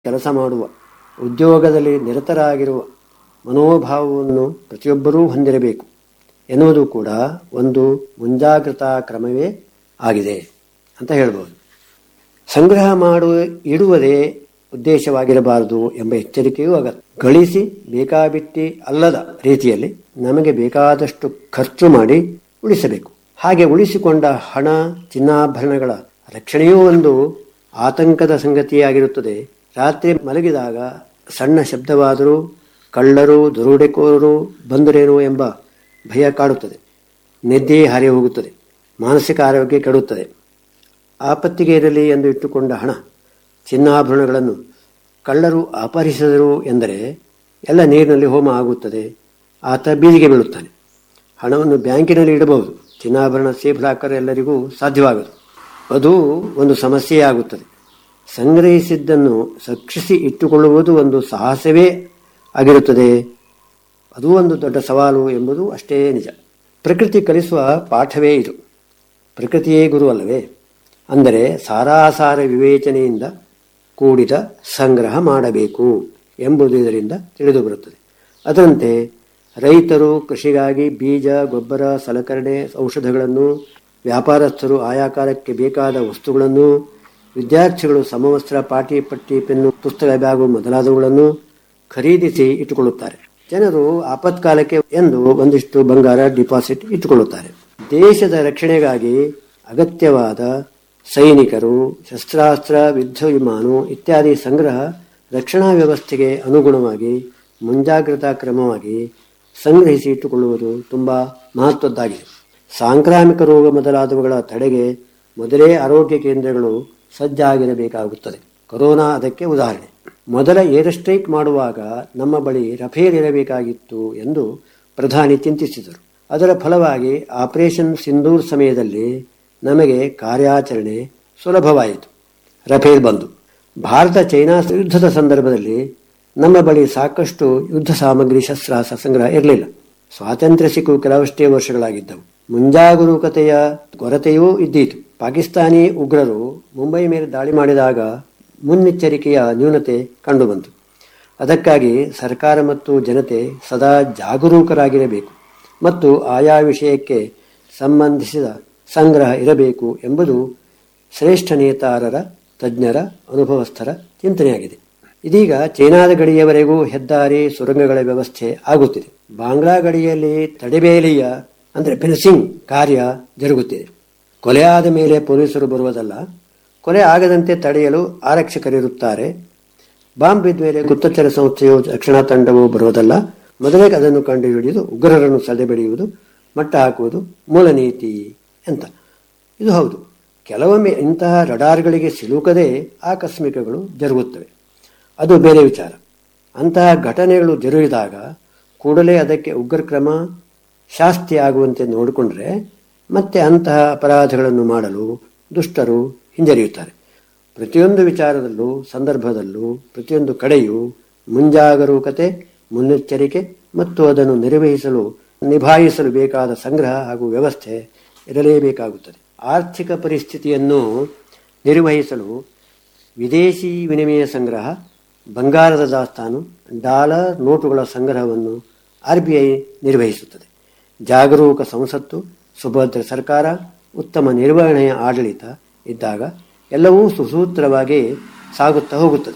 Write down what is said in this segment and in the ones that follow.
ಕೆಲಸ ಮಾಡುವ ಉದ್ಯೋಗದಲ್ಲಿ ನಿರತರಾಗಿರುವ ಮನೋಭಾವವನ್ನು ಪ್ರತಿಯೊಬ್ಬರೂ ಹೊಂದಿರಬೇಕು ಎನ್ನುವುದು ಕೂಡ ಒಂದು ಮುಂಜಾಗ್ರತಾ ಕ್ರಮವೇ ಆಗಿದೆ ಅಂತ ಹೇಳ್ಬೋದು ಸಂಗ್ರಹ ಮಾಡುವ ಇಡುವುದೇ ಉದ್ದೇಶವಾಗಿರಬಾರದು ಎಂಬ ಎಚ್ಚರಿಕೆಯೂ ಅಗತ್ಯ ಗಳಿಸಿ ಬೇಕಾಬಿಟ್ಟಿ ಅಲ್ಲದ ರೀತಿಯಲ್ಲಿ ನಮಗೆ ಬೇಕಾದಷ್ಟು ಖರ್ಚು ಮಾಡಿ ಉಳಿಸಬೇಕು ಹಾಗೆ ಉಳಿಸಿಕೊಂಡ ಹಣ ಚಿನ್ನಾಭರಣಗಳ ರಕ್ಷಣೆಯೂ ಒಂದು ಆತಂಕದ ಸಂಗತಿಯಾಗಿರುತ್ತದೆ ರಾತ್ರಿ ಮಲಗಿದಾಗ ಸಣ್ಣ ಶಬ್ದವಾದರೂ ಕಳ್ಳರು ದರೋಡೆಕೋರರು ಬಂದರೇನೋ ಎಂಬ ಭಯ ಕಾಡುತ್ತದೆ ನಿದ್ದೆ ಹಾರಿ ಹೋಗುತ್ತದೆ ಮಾನಸಿಕ ಆರೋಗ್ಯ ಕೆಡುತ್ತದೆ ಆಪತ್ತಿಗೆ ಇರಲಿ ಎಂದು ಇಟ್ಟುಕೊಂಡ ಹಣ ಚಿನ್ನಾಭರಣಗಳನ್ನು ಕಳ್ಳರು ಅಪಹರಿಸಿದರು ಎಂದರೆ ಎಲ್ಲ ನೀರಿನಲ್ಲಿ ಹೋಮ ಆಗುತ್ತದೆ ಆತ ಬೀದಿಗೆ ಬೀಳುತ್ತಾನೆ ಹಣವನ್ನು ಬ್ಯಾಂಕಿನಲ್ಲಿ ಇಡಬಹುದು ಚಿನ್ನಾಭರಣ ಸೇಫ್ ಲಾಕರ್ ಎಲ್ಲರಿಗೂ ಸಾಧ್ಯವಾಗದು ಅದು ಒಂದು ಸಮಸ್ಯೆಯಾಗುತ್ತದೆ ಸಂಗ್ರಹಿಸಿದ್ದನ್ನು ರಕ್ಷಿಸಿ ಇಟ್ಟುಕೊಳ್ಳುವುದು ಒಂದು ಸಾಹಸವೇ ಆಗಿರುತ್ತದೆ ಅದು ಒಂದು ದೊಡ್ಡ ಸವಾಲು ಎಂಬುದು ಅಷ್ಟೇ ನಿಜ ಪ್ರಕೃತಿ ಕಲಿಸುವ ಪಾಠವೇ ಇದು ಪ್ರಕೃತಿಯೇ ಗುರು ಅಲ್ಲವೇ ಅಂದರೆ ಸಾರಾಸಾರ ವಿವೇಚನೆಯಿಂದ ಕೂಡಿದ ಸಂಗ್ರಹ ಮಾಡಬೇಕು ಎಂಬುದು ಇದರಿಂದ ತಿಳಿದು ಬರುತ್ತದೆ ಅದರಂತೆ ರೈತರು ಕೃಷಿಗಾಗಿ ಬೀಜ ಗೊಬ್ಬರ ಸಲಕರಣೆ ಔಷಧಗಳನ್ನು ವ್ಯಾಪಾರಸ್ಥರು ಆಯಾ ಕಾಲಕ್ಕೆ ಬೇಕಾದ ವಸ್ತುಗಳನ್ನು ವಿದ್ಯಾರ್ಥಿಗಳು ಸಮವಸ್ತ್ರ ಪಾಟಿ ಪಟ್ಟಿ ಪೆನ್ನು ಪುಸ್ತಕ ಬ್ಯಾಗು ಮೊದಲಾದವುಗಳನ್ನು ಖರೀದಿಸಿ ಇಟ್ಟುಕೊಳ್ಳುತ್ತಾರೆ ಜನರು ಆಪತ್ಕಾಲಕ್ಕೆ ಎಂದು ಒಂದಿಷ್ಟು ಬಂಗಾರ ಡಿಪಾಸಿಟ್ ಇಟ್ಟುಕೊಳ್ಳುತ್ತಾರೆ ದೇಶದ ರಕ್ಷಣೆಗಾಗಿ ಅಗತ್ಯವಾದ ಸೈನಿಕರು ಶಸ್ತ್ರಾಸ್ತ್ರ ಯುದ್ಧ ವಿಮಾನ ಇತ್ಯಾದಿ ಸಂಗ್ರಹ ರಕ್ಷಣಾ ವ್ಯವಸ್ಥೆಗೆ ಅನುಗುಣವಾಗಿ ಮುಂಜಾಗ್ರತಾ ಕ್ರಮವಾಗಿ ಸಂಗ್ರಹಿಸಿ ಇಟ್ಟುಕೊಳ್ಳುವುದು ತುಂಬಾ ಮಹತ್ವದ್ದಾಗಿದೆ ಸಾಂಕ್ರಾಮಿಕ ರೋಗ ಮೊದಲಾದವುಗಳ ತಡೆಗೆ ಮೊದಲೇ ಆರೋಗ್ಯ ಕೇಂದ್ರಗಳು ಸಜ್ಜಾಗಿರಬೇಕಾಗುತ್ತದೆ ಕೊರೋನಾ ಅದಕ್ಕೆ ಉದಾಹರಣೆ ಮೊದಲ ಏರ್ ಸ್ಟ್ರೈಕ್ ಮಾಡುವಾಗ ನಮ್ಮ ಬಳಿ ರಫೇಲ್ ಇರಬೇಕಾಗಿತ್ತು ಎಂದು ಪ್ರಧಾನಿ ಚಿಂತಿಸಿದರು ಅದರ ಫಲವಾಗಿ ಆಪರೇಷನ್ ಸಿಂಧೂರ್ ಸಮಯದಲ್ಲಿ ನಮಗೆ ಕಾರ್ಯಾಚರಣೆ ಸುಲಭವಾಯಿತು ರಫೇಲ್ ಬಂದು ಭಾರತ ಚೈನಾ ಯುದ್ಧದ ಸಂದರ್ಭದಲ್ಲಿ ನಮ್ಮ ಬಳಿ ಸಾಕಷ್ಟು ಯುದ್ಧ ಸಾಮಗ್ರಿ ಶಸ್ತ್ರಾಸ್ತ್ರ ಸಂಗ್ರಹ ಇರಲಿಲ್ಲ ಸ್ವಾತಂತ್ರ್ಯ ಸಿಕ್ಕು ಕೆಲವಷ್ಟೇ ವರ್ಷಗಳಾಗಿದ್ದವು ಮುಂಜಾಗರೂಕತೆಯ ಕೊರತೆಯೂ ಇದ್ದೀತು ಪಾಕಿಸ್ತಾನಿ ಉಗ್ರರು ಮುಂಬೈ ಮೇಲೆ ದಾಳಿ ಮಾಡಿದಾಗ ಮುನ್ನೆಚ್ಚರಿಕೆಯ ನ್ಯೂನತೆ ಕಂಡುಬಂತು ಅದಕ್ಕಾಗಿ ಸರ್ಕಾರ ಮತ್ತು ಜನತೆ ಸದಾ ಜಾಗರೂಕರಾಗಿರಬೇಕು ಮತ್ತು ಆಯಾ ವಿಷಯಕ್ಕೆ ಸಂಬಂಧಿಸಿದ ಸಂಗ್ರಹ ಇರಬೇಕು ಎಂಬುದು ಶ್ರೇಷ್ಠ ನೇತಾರರ ತಜ್ಞರ ಅನುಭವಸ್ಥರ ಚಿಂತನೆಯಾಗಿದೆ ಇದೀಗ ಚೈನಾದ ಗಡಿಯವರೆಗೂ ಹೆದ್ದಾರಿ ಸುರಂಗಗಳ ವ್ಯವಸ್ಥೆ ಆಗುತ್ತಿದೆ ಬಾಂಗ್ಲಾ ಗಡಿಯಲ್ಲಿ ತಡೆಬೇಲಿಯ ಅಂದರೆ ಫೆನ್ಸಿಂಗ್ ಕಾರ್ಯ ಜರುಗುತ್ತಿದೆ ಕೊಲೆಯಾದ ಮೇಲೆ ಪೊಲೀಸರು ಬರುವುದಲ್ಲ ಕೊಲೆ ಆಗದಂತೆ ತಡೆಯಲು ಆರಕ್ಷಕರಿರುತ್ತಾರೆ ಬಾಂಬ್ ಬಿದ್ದ ಮೇಲೆ ಗುಪ್ತಚರ ಸಂಸ್ಥೆಯು ರಕ್ಷಣಾ ತಂಡವು ಬರುವುದಲ್ಲ ಮೊದಲೇ ಅದನ್ನು ಕಂಡುಹಿಡಿದು ಉಗ್ರರನ್ನು ಸದೆಬಡಿಯುವುದು ಮಟ್ಟ ಹಾಕುವುದು ಮೂಲ ನೀತಿ ಅಂತ ಇದು ಹೌದು ಕೆಲವೊಮ್ಮೆ ಇಂತಹ ರಡಾರ್ಗಳಿಗೆ ಸಿಲುಕದೆ ಆಕಸ್ಮಿಕಗಳು ಜರುಗುತ್ತವೆ ಅದು ಬೇರೆ ವಿಚಾರ ಅಂತಹ ಘಟನೆಗಳು ಜರುಗಿದಾಗ ಕೂಡಲೇ ಅದಕ್ಕೆ ಉಗ್ರ ಕ್ರಮ ಶಾಸ್ತಿ ಆಗುವಂತೆ ನೋಡಿಕೊಂಡ್ರೆ ಮತ್ತೆ ಅಂತಹ ಅಪರಾಧಗಳನ್ನು ಮಾಡಲು ದುಷ್ಟರು ಹಿಂಜರಿಯುತ್ತಾರೆ ಪ್ರತಿಯೊಂದು ವಿಚಾರದಲ್ಲೂ ಸಂದರ್ಭದಲ್ಲೂ ಪ್ರತಿಯೊಂದು ಕಡೆಯೂ ಮುಂಜಾಗರೂಕತೆ ಮುನ್ನೆಚ್ಚರಿಕೆ ಮತ್ತು ಅದನ್ನು ನಿರ್ವಹಿಸಲು ನಿಭಾಯಿಸಲು ಬೇಕಾದ ಸಂಗ್ರಹ ಹಾಗೂ ವ್ಯವಸ್ಥೆ ಇರಲೇಬೇಕಾಗುತ್ತದೆ ಆರ್ಥಿಕ ಪರಿಸ್ಥಿತಿಯನ್ನು ನಿರ್ವಹಿಸಲು ವಿದೇಶಿ ವಿನಿಮಯ ಸಂಗ್ರಹ ಬಂಗಾರದ ದಾಸ್ತಾನು ಡಾಲರ್ ನೋಟುಗಳ ಸಂಗ್ರಹವನ್ನು ಆರ್ ಬಿ ಐ ನಿರ್ವಹಿಸುತ್ತದೆ ಜಾಗರೂಕ ಸಂಸತ್ತು ಸುಭದ್ರ ಸರ್ಕಾರ ಉತ್ತಮ ನಿರ್ವಹಣೆಯ ಆಡಳಿತ ಇದ್ದಾಗ ಎಲ್ಲವೂ ಸುಸೂತ್ರವಾಗಿ ಸಾಗುತ್ತಾ ಹೋಗುತ್ತದೆ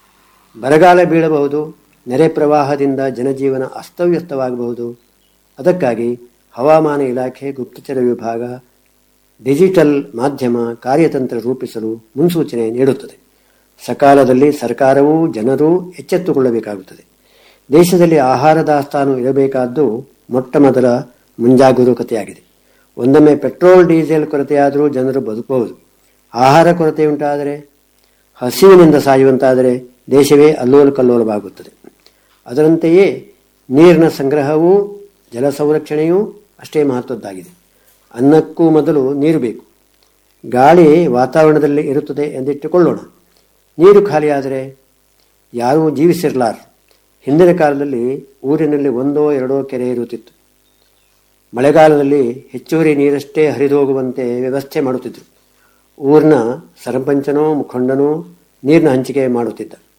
ಬರಗಾಲ ಬೀಳಬಹುದು ನೆರೆ ಪ್ರವಾಹದಿಂದ ಜನಜೀವನ ಅಸ್ತವ್ಯಸ್ತವಾಗಬಹುದು ಅದಕ್ಕಾಗಿ ಹವಾಮಾನ ಇಲಾಖೆ ಗುಪ್ತಚರ ವಿಭಾಗ ಡಿಜಿಟಲ್ ಮಾಧ್ಯಮ ಕಾರ್ಯತಂತ್ರ ರೂಪಿಸಲು ಮುನ್ಸೂಚನೆ ನೀಡುತ್ತದೆ ಸಕಾಲದಲ್ಲಿ ಸರ್ಕಾರವೂ ಜನರೂ ಎಚ್ಚೆತ್ತುಕೊಳ್ಳಬೇಕಾಗುತ್ತದೆ ದೇಶದಲ್ಲಿ ಆಹಾರ ದಾಸ್ತಾನು ಇರಬೇಕಾದ್ದು ಮೊಟ್ಟ ಮೊದಲ ಮುಂಜಾಗರೂಕತೆಯಾಗಿದೆ ಒಂದೊಮ್ಮೆ ಪೆಟ್ರೋಲ್ ಡೀಸೆಲ್ ಕೊರತೆಯಾದರೂ ಜನರು ಬದುಕಬಹುದು ಆಹಾರ ಕೊರತೆಯುಂಟಾದರೆ ಹಸಿವಿನಿಂದ ಸಾಯುವಂತಾದರೆ ದೇಶವೇ ಅಲ್ಲೋಲ ಕಲ್ಲೋಲವಾಗುತ್ತದೆ ಅದರಂತೆಯೇ ನೀರಿನ ಸಂಗ್ರಹವೂ ಜಲ ಸಂರಕ್ಷಣೆಯೂ ಅಷ್ಟೇ ಮಹತ್ವದ್ದಾಗಿದೆ ಅನ್ನಕ್ಕೂ ಮೊದಲು ನೀರು ಬೇಕು ಗಾಳಿ ವಾತಾವರಣದಲ್ಲಿ ಇರುತ್ತದೆ ಎಂದಿಟ್ಟುಕೊಳ್ಳೋಣ ನೀರು ಖಾಲಿಯಾದರೆ ಯಾರೂ ಜೀವಿಸಿರಲಾರ ಹಿಂದಿನ ಕಾಲದಲ್ಲಿ ಊರಿನಲ್ಲಿ ಒಂದೋ ಎರಡೋ ಕೆರೆ ಇರುತ್ತಿತ್ತು ಮಳೆಗಾಲದಲ್ಲಿ ಹೆಚ್ಚುವರಿ ನೀರಷ್ಟೇ ಹರಿದು ಹೋಗುವಂತೆ ವ್ಯವಸ್ಥೆ ಮಾಡುತ್ತಿದ್ದರು ಊರಿನ ಸರಪಂಚನೋ ಮುಖಂಡನೋ ನೀರಿನ ಹಂಚಿಕೆ ಮಾಡುತ್ತಿದ್ದ